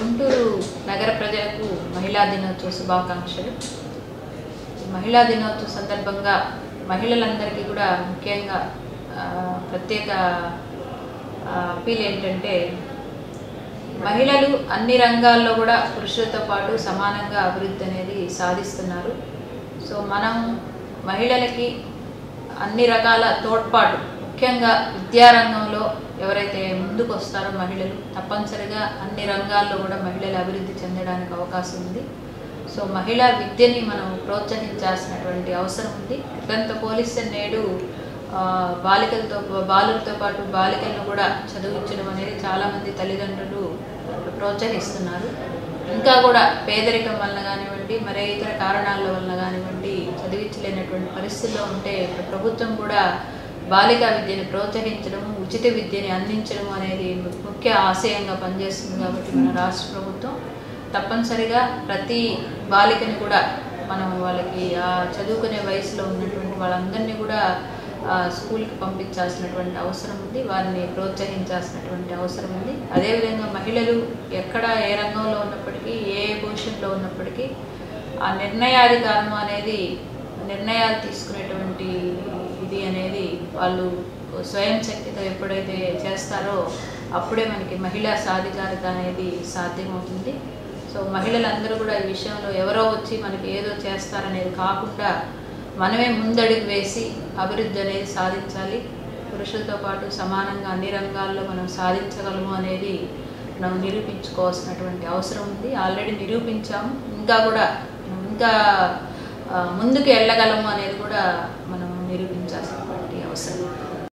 గుంటూరు నగర ప్రజలకు మహిళా దినోత్సవ శుభాకాంక్షలు మహిళా దినోత్సవ సందర్భంగా మహిళలందరికీ కూడా ముఖ్యంగా ఆ, ప్రత్యేక ఆ, అప్పీల్ ఏంటంటే మహిళలు అన్ని రంగాల్లో కూడా పురుషులతో పాటు సమానంగా అభివృద్ధి అనేది సాధిస్తున్నారు సో మనం మహిళలకి అన్ని రకాల తోడ్పాటు ముఖ్యంగా విద్యారంగంలో ఎవరైతే ముందుకు వస్తారో మహిళలు తప్పనిసరిగా అన్ని రంగాల్లో కూడా మహిళలు అభివృద్ధి చెందడానికి అవకాశం ఉంది సో మహిళా విద్యని మనం ప్రోత్సహించాల్సినటువంటి అవసరం ఉంది గతంతో పోలిస్తే నేడు ఆ, బాలికలతో బాలులతో పాటు బాలికలను కూడా చదివించడం అనేది చాలామంది తల్లిదండ్రులు ప్రోత్సహిస్తున్నారు ఇంకా కూడా పేదరికం వలన కానివ్వండి మరే ఇతర కారణాల వలన కానివ్వండి చదివించలేనటువంటి పరిస్థితుల్లో ఉంటే ఇప్పుడు ప్రభుత్వం కూడా బాలికా విద్యని ప్రోత్సహించడం ఉచిత విద్యని అందించడం అనేది ముఖ్య ఆశయంగా పనిచేస్తుంది కాబట్టి మన రాష్ట్ర ప్రభుత్వం తప్పనిసరిగా ప్రతి బాలికని కూడా మనం వాళ్ళకి ఆ చదువుకునే వయసులో ఉన్నటువంటి వాళ్ళందరినీ కూడా ఆ, స్కూల్కి పంపించాల్సినటువంటి అవసరం ఉంది వారిని ప్రోత్సహించాల్సినటువంటి అవసరం ఉంది అదేవిధంగా మహిళలు ఎక్కడ ఏ రంగంలో ఉన్నప్పటికీ ఏ పొజిషన్లో ఉన్నప్పటికీ ఆ నిర్ణయాధికారం అనేది నిర్ణయాలు తీసుకునేటువంటి ఇది అనేది వాళ్ళు స్వయం శక్తితో ఎప్పుడైతే చేస్తారో అప్పుడే మనకి మహిళా సాధికారిత అనేది సాధ్యమవుతుంది సో మహిళలందరూ కూడా ఈ విషయంలో ఎవరో వచ్చి మనకి ఏదో చేస్తారనేది కాకుండా మనమే ముందడుగు వేసి అభివృద్ధి అనేది సాధించాలి పురుషులతో పాటు సమానంగా అన్ని రంగాల్లో మనం సాధించగలము అనేది మనం నిరూపించుకోవాల్సినటువంటి అవసరం ఉంది ఆల్రెడీ నిరూపించాము ఇంకా కూడా ఇంకా ఆ, ముందుకు వెళ్ళగలము అనేది కూడా మనం నిరూపించాల్సినటువంటి అవసరం ఉంది